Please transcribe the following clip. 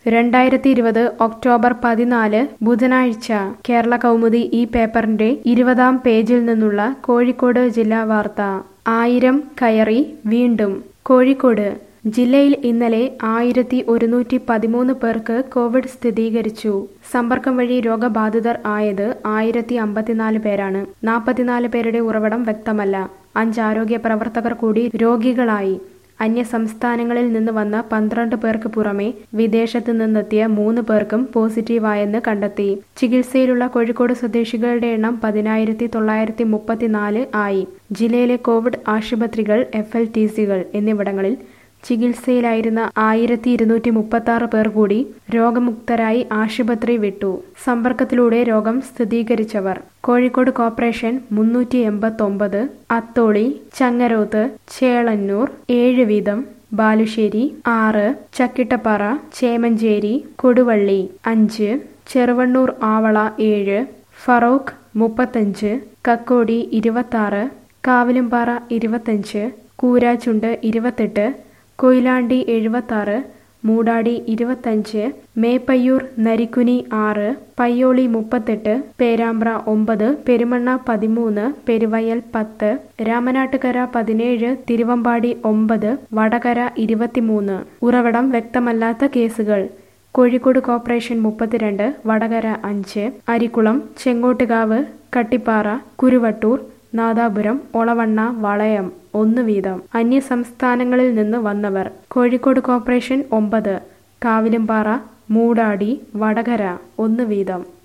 രണ്ടായിരത്തി ഇരുപത് ഒക്ടോബർ പതിനാല് ബുധനാഴ്ച കേരള കൗമുദി ഈ പേപ്പറിന്റെ ഇരുപതാം പേജിൽ നിന്നുള്ള കോഴിക്കോട് ജില്ലാ വാർത്ത ആയിരം കയറി വീണ്ടും കോഴിക്കോട് ജില്ലയിൽ ഇന്നലെ ആയിരത്തി ഒരുന്നൂറ്റി പതിമൂന്ന് പേർക്ക് കോവിഡ് സ്ഥിരീകരിച്ചു സമ്പർക്കം വഴി രോഗബാധിതർ ആയത് ആയിരത്തി അമ്പത്തിനാല് പേരാണ് നാൽപ്പത്തിനാല് പേരുടെ ഉറവിടം വ്യക്തമല്ല അഞ്ച് ആരോഗ്യ പ്രവർത്തകർ കൂടി രോഗികളായി അന്യ സംസ്ഥാനങ്ങളിൽ നിന്ന് വന്ന പന്ത്രണ്ട് പേർക്ക് പുറമെ വിദേശത്ത് നിന്നെത്തിയ മൂന്ന് പേർക്കും പോസിറ്റീവായെന്ന് കണ്ടെത്തി ചികിത്സയിലുള്ള കോഴിക്കോട് സ്വദേശികളുടെ എണ്ണം പതിനായിരത്തി തൊള്ളായിരത്തി മുപ്പത്തിനാല് ആയി ജില്ലയിലെ കോവിഡ് ആശുപത്രികൾ എഫ് എൽ ടി സികൾ എന്നിവിടങ്ങളിൽ ചികിത്സയിലായിരുന്ന ആയിരത്തി ഇരുന്നൂറ്റി മുപ്പത്തി ആറ് പേർ കൂടി രോഗമുക്തരായി ആശുപത്രി വിട്ടു സമ്പർക്കത്തിലൂടെ രോഗം സ്ഥിരീകരിച്ചവർ കോഴിക്കോട് കോർപ്പറേഷൻ മുന്നൂറ്റി എൺപത്തൊമ്പത് അത്തോളി ചങ്ങരോത്ത് ചേളന്നൂർ ഏഴ് വീതം ബാലുശ്ശേരി ആറ് ചക്കിട്ടപ്പാറ ചേമഞ്ചേരി കൊടുവള്ളി അഞ്ച് ചെറുവണ്ണൂർ ആവള ഏഴ് ഫറോക്ക് മുപ്പത്തഞ്ച് കക്കോടി ഇരുപത്താറ് കാവിലുംപാറ ഇരുപത്തഞ്ച് കൂരാച്ചുണ്ട് ഇരുപത്തെട്ട് കൊയിലാണ്ടി എഴുപത്താറ് മൂടാടി ഇരുപത്തഞ്ച് മേപ്പയ്യൂർ നരിക്കുനി ആറ് പയ്യോളി മുപ്പത്തെട്ട് പേരാമ്പ്ര ഒമ്പത് പെരുമണ്ണ പതിമൂന്ന് പെരുവയൽ പത്ത് രാമനാട്ടുകര പതിനേഴ് തിരുവമ്പാടി ഒമ്പത് വടകര ഇരുപത്തിമൂന്ന് ഉറവിടം വ്യക്തമല്ലാത്ത കേസുകൾ കോഴിക്കോട് കോർപ്പറേഷൻ മുപ്പത്തിരണ്ട് വടകര അഞ്ച് അരിക്കുളം ചെങ്ങോട്ടുകാവ് കട്ടിപ്പാറ കുരുവട്ടൂർ നാദാപുരം ഒളവണ്ണ വളയം ഒന്ന് വീതം അന്യ സംസ്ഥാനങ്ങളിൽ നിന്ന് വന്നവർ കോഴിക്കോട് കോർപ്പറേഷൻ ഒമ്പത് കാവിലുംപാറ മൂടാടി വടകര ഒന്ന് വീതം